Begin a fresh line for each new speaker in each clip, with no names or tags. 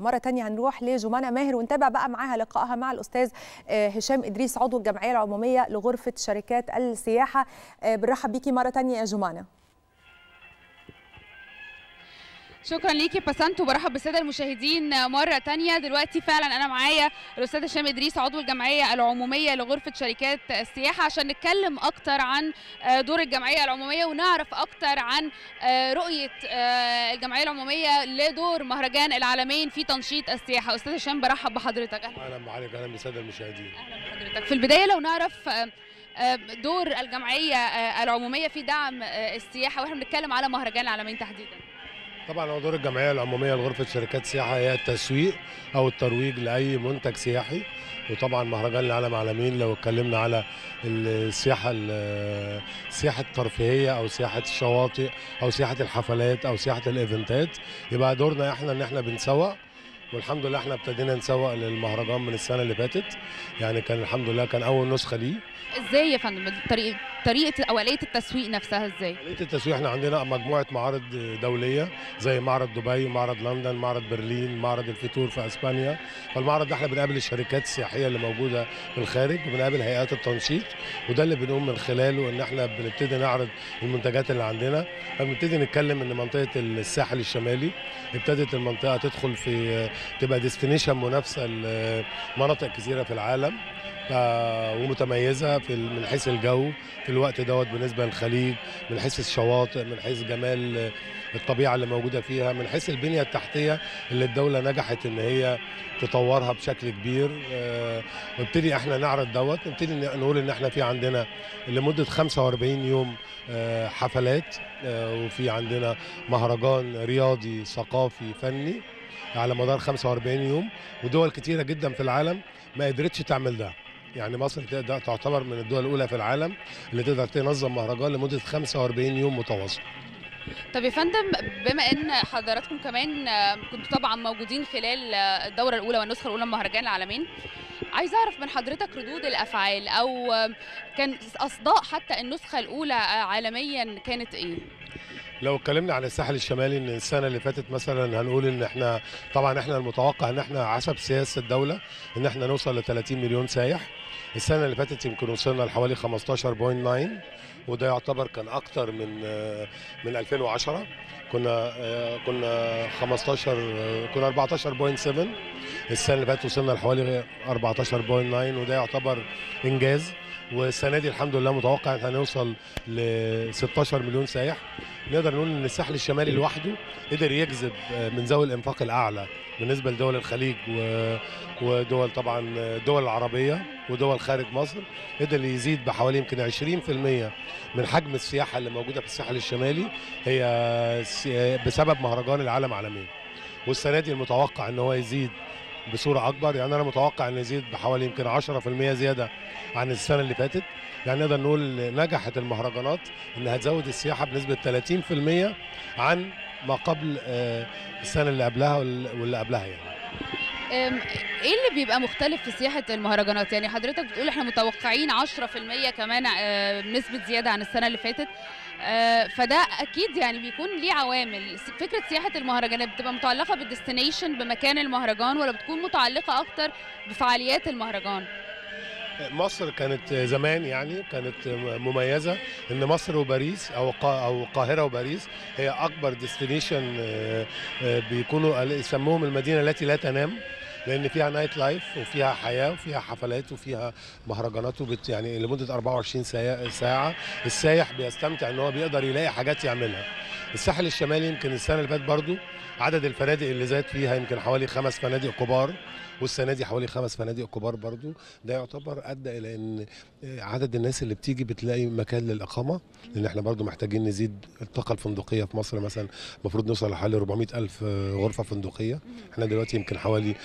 مره تانية هنروح لجمانه ماهر ونتابع بقى معاها لقائها مع الاستاذ هشام ادريس عضو الجمعيه العموميه لغرفه شركات السياحه بنرحب بيكي مره تانية يا جمانه
شكرا ليكي بسنت وبرحب بالساده المشاهدين مره تانية دلوقتي فعلا انا معايا الاستاذ هشام ادريس عضو الجمعيه العموميه لغرفه شركات السياحه عشان نتكلم اكتر عن دور الجمعيه العموميه ونعرف اكتر عن رؤيه الجمعيه العموميه لدور مهرجان العالمين في تنشيط السياحه استاذ هشام برحب بحضرتك
اهلا بحضرتك اهلا بالساده المشاهدين
اهلا بحضرتك في البدايه لو نعرف دور الجمعيه العموميه في دعم السياحه واحنا بنتكلم على مهرجان العالمين تحديدا
طبعا هو دور الجمعيه العموميه لغرفه شركات السياحه هي التسويق او الترويج لاي منتج سياحي وطبعا مهرجان العالم عالمين لو اتكلمنا على السياحه السياحه الترفيهيه او سياحه الشواطئ او سياحه الحفلات او سياحه الايفنتات يبقى دورنا احنا ان احنا بنسوق والحمد لله احنا ابتدينا نسوق للمهرجان من السنه اللي فاتت يعني كان الحمد لله كان اول نسخه ليه
ازاي يا فندم طريقه طريقه او اليه التسويق نفسها ازاي
آلية التسويق احنا عندنا مجموعه معارض دوليه زي معرض دبي معرض لندن معرض برلين معرض الفيتور في اسبانيا فالمعرض ده احنا بنقابل الشركات السياحيه اللي موجوده في الخارج وبنقابل هيئات التنشيط وده اللي بنقوم من خلاله ان احنا بنبتدي نعرض المنتجات اللي عندنا فبنبتدي نتكلم ان منطقه الساحل الشمالي ابتدت المنطقه تدخل في تبقى ديستنيشن منافسه لمناطق كثيره في العالم ومتميزه في من حيث الجو في الوقت دوت بالنسبه للخليج من حيث الشواطئ من حيث جمال الطبيعه اللي موجوده فيها من حيث البنيه التحتيه اللي الدوله نجحت ان هي تطورها بشكل كبير ونبتدي احنا نعرض دوت نبتدي نقول ان احنا في عندنا لمده 45 يوم حفلات وفي عندنا مهرجان رياضي ثقافي فني على مدار 45 يوم ودول كتيره جدا في العالم ما قدرتش تعمل ده يعني مصر تعتبر من الدول الاولى في العالم اللي تقدر تنظم مهرجان لمده 45 يوم متواصل
طب يا فندم بما ان حضراتكم كمان كنتوا طبعا موجودين خلال الدوره الاولى والنسخه الاولى من مهرجان العالمين عايز اعرف من حضرتك ردود الافعال او كان اصداء حتى النسخه الاولى عالميا كانت ايه
لو اتكلمنا عن الساحل الشمالي ان السنه اللي فاتت مثلا هنقول ان احنا طبعا احنا المتوقع ان احنا حسب سياسه الدوله ان احنا نوصل ل 30 مليون سايح السنه اللي فاتت يمكن وصلنا لحوالي 15.9 وده يعتبر كان اكتر من من 2010 كنا كنا 15 كنا 14.7 السنه اللي فاتت وصلنا لحوالي 14.9 وده يعتبر انجاز والسنه دي الحمد لله متوقع ان هنوصل ل 16 مليون سائح نقدر نقول ان الساحل الشمالي لوحده قدر يجذب من ذوي الانفاق الاعلى بالنسبه لدول الخليج ودول طبعا الدول العربيه ودول خارج مصر قدر يزيد بحوالي يمكن 20% من حجم السياحه اللي موجوده في الساحل الشمالي هي بسبب مهرجان العالم عالمين والسنه دي المتوقع ان هو يزيد بصوره اكبر يعني انا متوقع ان يزيد بحوالي يمكن 10% زياده عن السنه اللي فاتت يعني نقدر نقول نجحت المهرجانات انها تزود السياحه بنسبه 30% عن ما قبل السنه اللي قبلها واللي قبلها يعني
ايه اللي بيبقى مختلف في سياحه المهرجانات يعني حضرتك بتقول احنا متوقعين 10% كمان نسبه زياده عن السنه اللي فاتت فده اكيد يعني بيكون ليه عوامل فكره سياحه المهرجانات بتبقى متعلقه بالديستنيشن بمكان المهرجان ولا بتكون متعلقه اكتر بفعاليات المهرجان
مصر كانت زمان يعني كانت مميزه ان مصر وباريس او او القاهره وباريس هي اكبر ديستنيشن بيكونوا يسموهم المدينه التي لا تنام لان فيها نايت لايف وفيها حياه وفيها حفلات وفيها مهرجانات وبت يعني لمده 24 ساعه السايح بيستمتع ان هو بيقدر يلاقي حاجات يعملها الساحل الشمالي يمكن السنه اللي فاتت برضو عدد الفنادق اللي زاد فيها يمكن حوالي خمس فنادق كبار والسنه دي حوالي خمس فنادق كبار برضو ده يعتبر ادى الى ان عدد الناس اللي بتيجي بتلاقي مكان للاقامه لان احنا برضو محتاجين نزيد الطاقه الفندقيه في مصر مثلا المفروض نوصل لحوالي 400 الف غرفه فندقيه احنا دلوقتي يمكن حوالي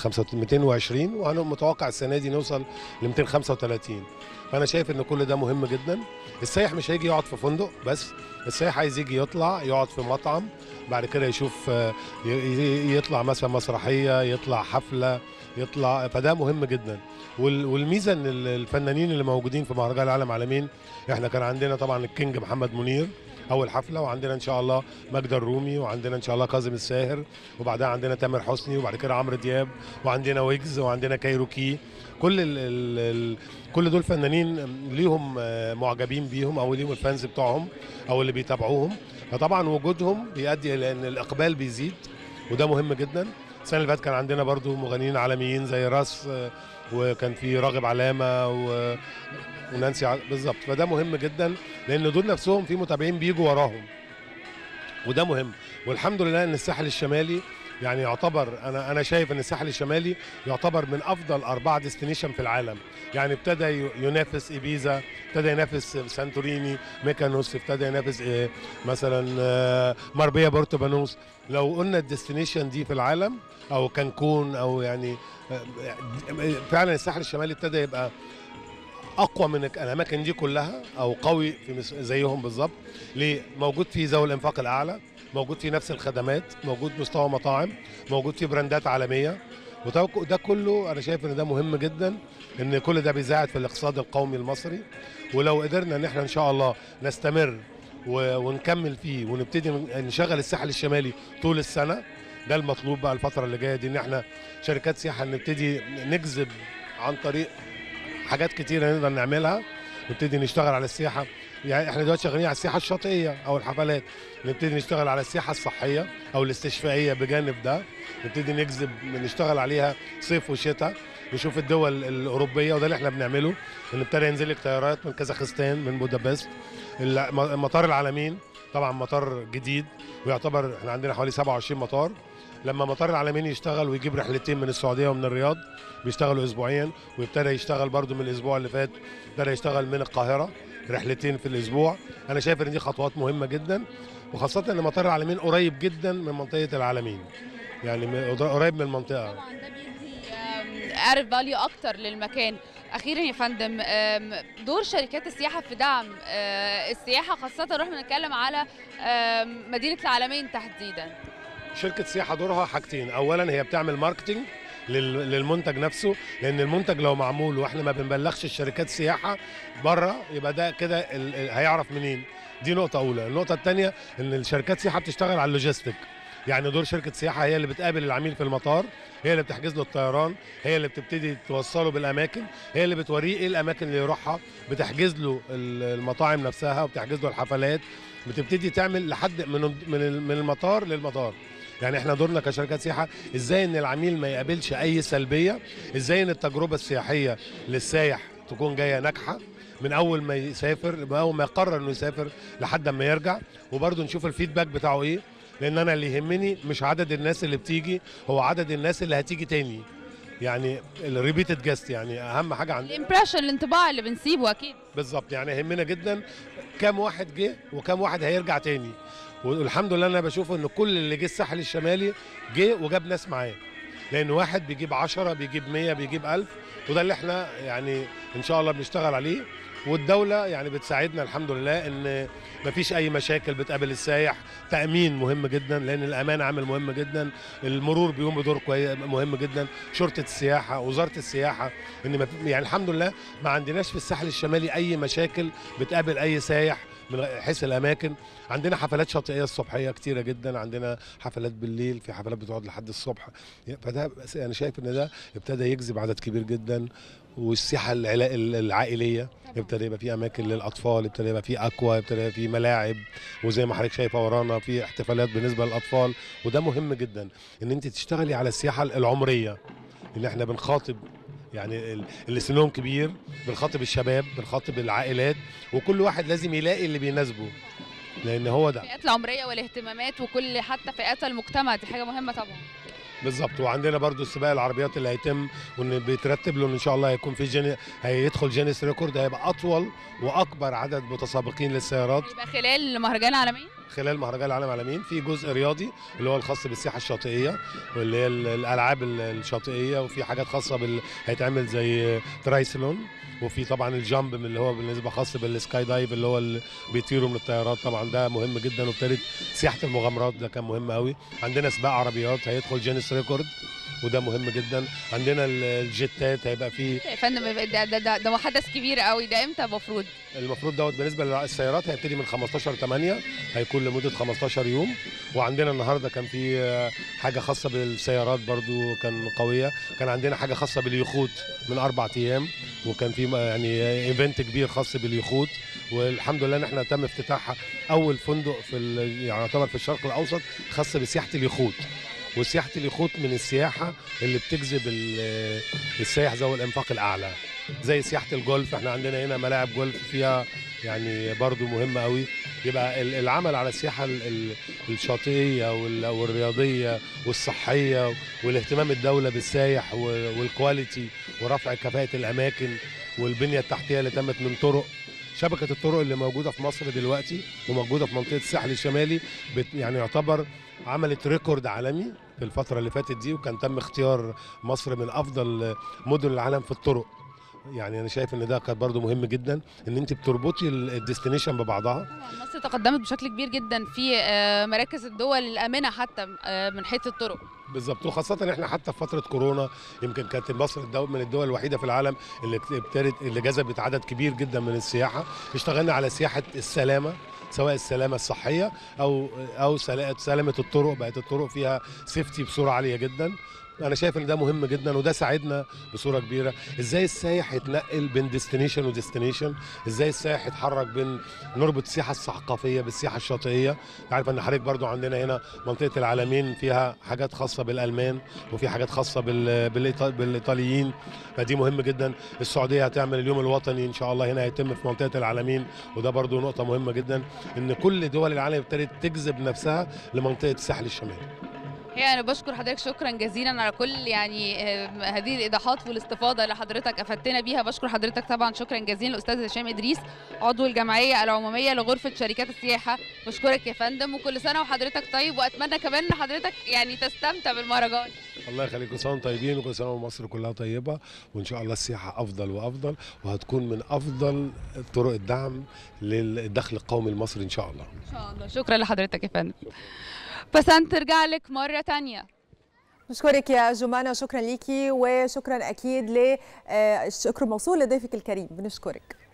220 وانا متوقع السنه دي نوصل ل 235 فانا شايف ان كل ده مهم جدا السائح مش هيجي يقعد في فندق بس السائح عايز يجي يطلع يقعد في مطعم بعد كده يشوف يطلع مثلا مسرحيه يطلع حفله يطلع فده مهم جدا والميزه ان الفنانين اللي موجودين في مهرجان العالم عالمين احنا كان عندنا طبعا الكينج محمد منير اول حفله وعندنا ان شاء الله ماجدة الرومي وعندنا ان شاء الله كاظم الساهر وبعدها عندنا تامر حسني وبعد كده عمرو دياب وعندنا ويجز وعندنا كايروكي كل ال ال ال كل دول فنانين ليهم آه، معجبين بيهم او ليهم الفانز بتوعهم او اللي بيتابعوهم فطبعا وجودهم بيؤدي الى ان الاقبال بيزيد وده مهم جدا السنه اللي فاتت كان عندنا برضو مغنيين عالميين زي راس آه، وكان في راغب علامه و... ونانسي ع... بالظبط فده مهم جدا لان دول نفسهم في متابعين بيجوا وراهم وده مهم والحمد لله ان الساحل الشمالي يعني يعتبر انا انا شايف ان الساحل الشمالي يعتبر من افضل اربعه ديستنيشن في العالم يعني ابتدى ي- ينافس ايبيزا ابتدى ينافس سانتوريني ميكانوس ابتدى ينافس إيه مثلا آه، ماربيا بورتو بانوس لو قلنا الديستنيشن دي في العالم او كانكون او يعني آه، فعلا الساحل الشمالي ابتدى يبقى اقوى من الاماكن دي كلها او قوي في مس- زيهم بالظبط ليه موجود فيه ذوي الانفاق الاعلى موجود فيه نفس الخدمات موجود مستوى مطاعم موجود فيه براندات عالميه وده ده كله انا شايف ان ده مهم جدا ان كل ده بيساعد في الاقتصاد القومي المصري ولو قدرنا ان احنا ان شاء الله نستمر و- ونكمل فيه ونبتدي نشغل الساحل الشمالي طول السنه ده المطلوب بقى الفتره اللي جايه دي ان احنا شركات سياحه نبتدي نجذب عن طريق حاجات كتيره نقدر نعملها نبتدي نشتغل على السياحه يعني احنا دلوقتي شغالين على السياحه الشاطئيه او الحفلات نبتدي نشتغل على السياحه الصحيه او الاستشفائيه بجانب ده نبتدي نجذب نشتغل عليها صيف وشتاء نشوف الدول الاوروبيه وده اللي احنا بنعمله ان ابتدى ينزل لك طيارات من كازاخستان من بودابست الم- مطار العالمين طبعا مطار جديد ويعتبر احنا عندنا حوالي 27 مطار لما مطار العالمين يشتغل ويجيب رحلتين من السعوديه ومن الرياض بيشتغلوا اسبوعيا وابتدى يشتغل برضو من الاسبوع اللي فات ابتدى يشتغل من القاهره رحلتين في الاسبوع انا شايف ان دي خطوات مهمه جدا وخاصه ان مطار العالمين قريب جدا من منطقه العالمين يعني م- قريب من المنطقه
طبعا ده بيدي ادد فاليو اكتر للمكان اخيرا يا فندم آم، دور شركات السياحه في دعم آه، السياحه خاصه نروح بنتكلم على آم، مدينه العالمين تحديدا
شركه سياحه دورها حاجتين اولا هي بتعمل ماركتنج لل- للمنتج نفسه لان المنتج لو معمول واحنا ما بنبلغش الشركات سياحه بره يبقى ده كده ال- ال- هيعرف منين دي نقطه اولى النقطه الثانيه ان الشركات سياحه بتشتغل على اللوجيستيك يعني دور شركه سياحه هي اللي بتقابل العميل في المطار هي اللي بتحجز له الطيران هي اللي بتبتدي توصله بالاماكن هي اللي بتوريه ايه الاماكن اللي يروحها بتحجز له ال- المطاعم نفسها وبتحجز له الحفلات بتبتدي تعمل لحد من من ال- من المطار للمطار يعني احنا دورنا كشركات سياحه ازاي ان العميل ما يقابلش اي سلبيه ازاي ان التجربه السياحيه للسايح تكون جايه ناجحه من اول ما يسافر من اول ما يقرر انه يسافر لحد ما يرجع وبرده نشوف الفيدباك بتاعه ايه لان انا اللي يهمني مش عدد الناس اللي بتيجي هو عدد الناس اللي هتيجي تاني يعني الريبيتد جاست يعني اهم حاجه عندنا
الامبريشن الانطباع اللي بنسيبه اكيد
بالظبط يعني يهمنا جدا كام واحد جه وكام واحد هيرجع تاني والحمد لله انا بشوف ان كل اللي جه الساحل الشمالي جه وجاب ناس معاه لان واحد بيجيب 10 بيجيب 100 بيجيب 1000 وده اللي احنا يعني ان شاء الله بنشتغل عليه والدولة يعني بتساعدنا الحمد لله ان مفيش اي مشاكل بتقابل السايح تأمين مهم جدا لان الامان عامل مهم جدا المرور بيقوم بدور كويس مهم جدا شرطة السياحة وزارة السياحة ان مف- يعني الحمد لله ما عندناش في الساحل الشمالي اي مشاكل بتقابل اي سايح من حيث الاماكن عندنا حفلات شاطئيه الصبحيه كتيره جدا عندنا حفلات بالليل في حفلات بتقعد لحد الصبح فده بس انا شايف ان ده ابتدى يجذب عدد كبير جدا والسياحه العلا- العائليه ابتدى يبقى في اماكن للاطفال ابتدى يبقى في اكوا ابتدى يبقى في ملاعب وزي ما حضرتك شايفه ورانا في احتفالات بالنسبه للاطفال وده مهم جدا ان انت تشتغلي على السياحه العمريه ان احنا بنخاطب يعني ال- اللي سنهم كبير بنخاطب الشباب بنخاطب العائلات وكل واحد لازم يلاقي اللي بيناسبه لان هو ده
الفئات العمريه والاهتمامات وكل حتى فئات المجتمع دي حاجه مهمه طبعا
بالظبط وعندنا برضو سباق العربيات اللي هيتم وان بيترتب له ان شاء الله هيكون في جيني هيدخل جينيس ريكورد هيبقى اطول واكبر عدد متسابقين للسيارات
يبقى خلال مهرجان العالمين
خلال مهرجان العالم العالمين في جزء رياضي اللي هو الخاص بالسياحه الشاطئيه واللي هي ال- الالعاب ال- الشاطئيه وفي حاجات خاصه بال هيتعمل زي ترايسلون وفي طبعا الجامب من اللي هو بالنسبه خاص بالسكاي دايف اللي هو اللي بيطيروا من الطيارات طبعا ده مهم جدا وابتدت سياحه المغامرات ده كان مهم قوي عندنا سباق عربيات هيدخل جينيس ريكورد وده مهم جدا عندنا ال- الجيتات هيبقى فيه
يا فندم ده ده ده, ده حدث كبير قوي ده امتى المفروض
المفروض دوت بالنسبه للسيارات هيبتدي من 15 8 هيكون لمده 15 يوم وعندنا النهارده كان في آه، حاجه خاصه بالسيارات برضو كان قويه كان عندنا حاجه خاصه باليخوت من اربع ايام وكان في آه، يعني ايفنت كبير خاص باليخوت والحمد لله ان احنا تم افتتاح اول فندق في ال- يعني يعتبر في الشرق الاوسط خاص بسياحه اليخوت وسياحه اليخوت من السياحه اللي بتجذب ال- السائح ذوي الانفاق الاعلى زي سياحه الجولف احنا عندنا هنا ملاعب جولف فيها يعني برضو مهمه قوي يبقى ال- العمل على السياحه ال- ال- الشاطئيه وال- والرياضيه والصحيه والاهتمام الدوله بالسايح و- والكواليتي ورفع كفاءه الاماكن والبنيه التحتيه اللي تمت من طرق شبكه الطرق اللي موجوده في مصر دلوقتي وموجوده في منطقه الساحل الشمالي بت يعني يعتبر عملت ريكورد عالمي في الفتره اللي فاتت دي وكان تم اختيار مصر من افضل مدن العالم في الطرق يعني انا شايف ان ده كان برضو مهم جدا ان انت بتربطي ال- الديستنيشن ببعضها
طبعا مصر تقدمت بشكل كبير جدا في آه، مراكز الدول الامنه حتى آه، من حيث الطرق
بالظبط وخاصة ان احنا حتى في فترة كورونا يمكن كانت مصر الدول من الدول الوحيدة في العالم اللي ابتدت اللي جذبت عدد كبير جدا من السياحة اشتغلنا على سياحة السلامة سواء السلامة الصحية او او سلا- سلامة الطرق بقت الطرق فيها سيفتي بصورة عالية جدا انا شايف ان ده مهم جدا وده ساعدنا بصوره كبيره ازاي السايح يتنقل بين ديستنيشن وديستنيشن ازاي السايح يتحرك بين نربط السياحه الثقافيه بالسياحه الشاطئيه عارف ان حضرتك برضو عندنا هنا منطقه العالمين فيها حاجات خاصه بالالمان وفي حاجات خاصه بال... بالإيطا- بالايطاليين فدي مهم جدا السعوديه هتعمل اليوم الوطني ان شاء الله هنا هيتم في منطقه العالمين وده برضو نقطه مهمه جدا ان كل دول العالم ابتدت تجذب نفسها لمنطقه الساحل الشمالي
هي انا بشكر حضرتك شكرا جزيلا على كل يعني آه، هذه الايضاحات والاستفاضه اللي حضرتك افدتنا بيها بشكر حضرتك طبعا شكرا جزيلا الاستاذ هشام ادريس عضو الجمعيه العموميه لغرفه شركات السياحه بشكرك يا فندم وكل سنه وحضرتك طيب واتمنى كمان ان حضرتك يعني تستمتع بالمهرجان
الله يخليكم كل سنه وانتم طيبين وكل سنه ومصر كلها طيبه وان شاء الله السياحه افضل وافضل وهتكون من افضل طرق الدعم للدخل القومي المصري ان شاء الله
ان شاء الله شكرا لحضرتك يا فندم بس ترجع لك مره تانية
بشكرك يا جمانة شكرا ليكي وشكرا أكيد للشكر موصول لضيفك الكريم بنشكرك